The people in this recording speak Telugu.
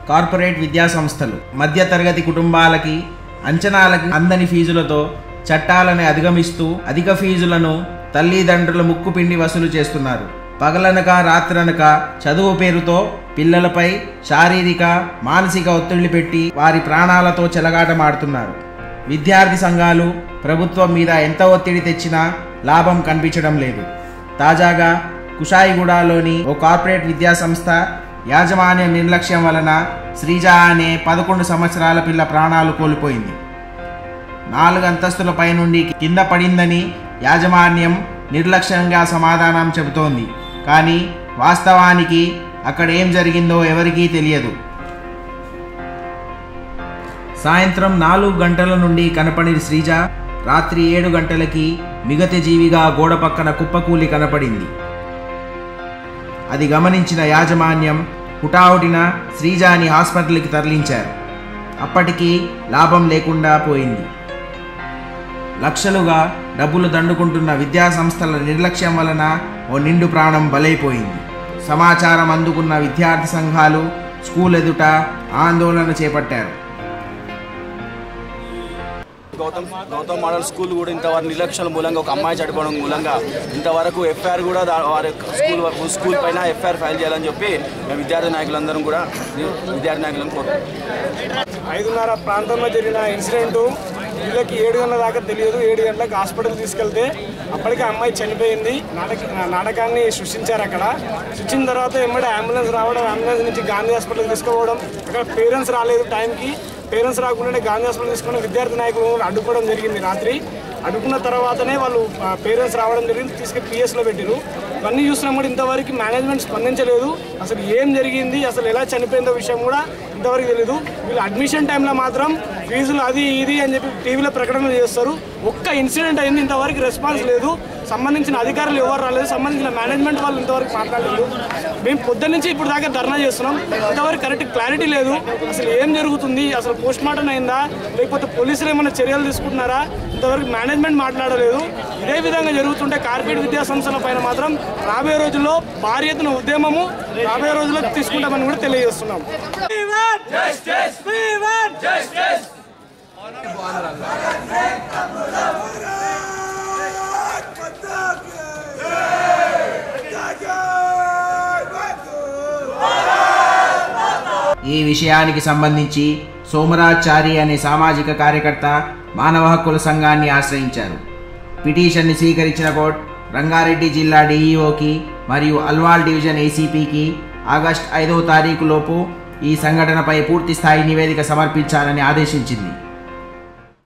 కార్పొరేట్ విద్యా సంస్థలు మధ్యతరగతి కుటుంబాలకి అంచనాలకి అందని ఫీజులతో చట్టాలను అధిగమిస్తూ అధిక ఫీజులను తల్లిదండ్రుల ముక్కుపిండి వసూలు చేస్తున్నారు పగలనక రాత్రనక చదువు పేరుతో పిల్లలపై శారీరక మానసిక ఒత్తిళ్లు పెట్టి వారి ప్రాణాలతో చెలగాటమాడుతున్నారు విద్యార్థి సంఘాలు ప్రభుత్వం మీద ఎంత ఒత్తిడి తెచ్చినా లాభం కనిపించడం లేదు తాజాగా కుషాయిగూడలోని ఓ కార్పొరేట్ విద్యా సంస్థ యాజమాన్య నిర్లక్ష్యం వలన శ్రీజ అనే పదకొండు సంవత్సరాల పిల్ల ప్రాణాలు కోల్పోయింది నాలుగు అంతస్తుల పైనుండి కింద పడిందని యాజమాన్యం నిర్లక్ష్యంగా సమాధానం చెబుతోంది కానీ వాస్తవానికి అక్కడ ఏం జరిగిందో ఎవరికీ తెలియదు సాయంత్రం నాలుగు గంటల నుండి కనపడిన శ్రీజ రాత్రి ఏడు గంటలకి మిగత జీవిగా గోడ పక్కన కుప్పకూలి కనపడింది అది గమనించిన యాజమాన్యం హుటాహుటిన శ్రీజాని హాస్పిటల్కి తరలించారు అప్పటికి లాభం లేకుండా పోయింది లక్షలుగా డబ్బులు దండుకుంటున్న విద్యా సంస్థల నిర్లక్ష్యం వలన ఓ నిండు ప్రాణం బలైపోయింది సమాచారం అందుకున్న విద్యార్థి సంఘాలు స్కూల్ ఎదుట ఆందోళన చేపట్టారు గౌతమ్ గౌతమ్ మోడల్ స్కూల్ కూడా ఇంతవరకు నిర్లక్ష్యాల మూలంగా ఒక అమ్మాయి చనిపోవడం మూలంగా ఇంతవరకు ఎఫ్ఐఆర్ కూడా దా- వారి స్కూల్ వరకు స్కూల్ పైన ఎఫ్ఐఆర్ ఫైల్ చేయాలని చెప్పి మేము విద్యార్థి నాయకులందరం కూడా విద్యార్థి నాయకులను కోరుతున్నాం ఐదున్నర ప్రాంతంలో జరిగిన ఇన్సిడెంట్ వీళ్ళకి ఏడు గంటల దాకా తెలియదు ఏడు గంటలకు హాస్పిటల్ తీసుకెళ్తే అప్పటికే అమ్మాయి చనిపోయింది నాటక నాటకాన్ని సృష్టించారు అక్కడ సృష్టించిన తర్వాత ఎమ్మడే అంబులెన్స్ రావడం అంబులెన్స్ నుంచి గాంధీ హాస్పిటల్కి తీసుకుపోవడం అక్కడ పేరెంట్స్ రాలేదు టైంకి పేరెంట్స్ రాకుండానే గాంధీ హాస్పిటల్ తీసుకుని విద్యార్థి నాయకులు అడ్డుకోవడం జరిగింది రాత్రి అడ్డుకున్న తర్వాతనే వాళ్ళు పేరెంట్స్ రావడం జరిగింది తీసుకెళ్ళి పిఎస్లో పెట్టారు ఇవన్నీ చూసినా కూడా ఇంతవరకు మేనేజ్మెంట్ స్పందించలేదు అసలు ఏం జరిగింది అసలు ఎలా చనిపోయిందో విషయం కూడా ఇంతవరకు తెలియదు వీళ్ళు అడ్మిషన్ టైంలో మాత్రం ఫీజులు అది ఇది అని చెప్పి టీవీలో ప్రకటనలు చేస్తారు ఒక్క ఇన్సిడెంట్ అయింది ఇంతవరకు రెస్పాన్స్ లేదు సంబంధించిన అధికారులు ఎవరు రాలేదు సంబంధించిన మేనేజ్మెంట్ వాళ్ళు ఇంతవరకు మాట్లాడలేదు మేము పొద్దున్న నుంచి ఇప్పుడు దాకా ధర్నా చేస్తున్నాం ఇంతవరకు కరెక్ట్ క్లారిటీ లేదు అసలు ఏం జరుగుతుంది అసలు పోస్ట్ మార్టం అయిందా లేకపోతే పోలీసులు ఏమైనా చర్యలు తీసుకుంటున్నారా ఇంతవరకు మేనేజ్మెంట్ మాట్లాడలేదు ఇదే విధంగా జరుగుతుంటే కార్పొరేట్ విద్యా సంస్థల పైన మాత్రం రాబోయే రోజుల్లో భారీ ఎత్తున ఉద్యమము రాబోయే రోజుల్లో తీసుకుంటామని కూడా తెలియజేస్తున్నాం ఈ విషయానికి సంబంధించి సోమరాచారి అనే సామాజిక కార్యకర్త మానవ హక్కుల సంఘాన్ని ఆశ్రయించారు పిటిషన్ని స్వీకరించిన కోర్టు రంగారెడ్డి జిల్లా డీఈఓకి మరియు అల్వాల్ డివిజన్ ఏసీపీకి ఆగస్ట్ ఐదవ తారీఖులోపు ఈ సంఘటనపై పూర్తి స్థాయి నివేదిక సమర్పించాలని ఆదేశించింది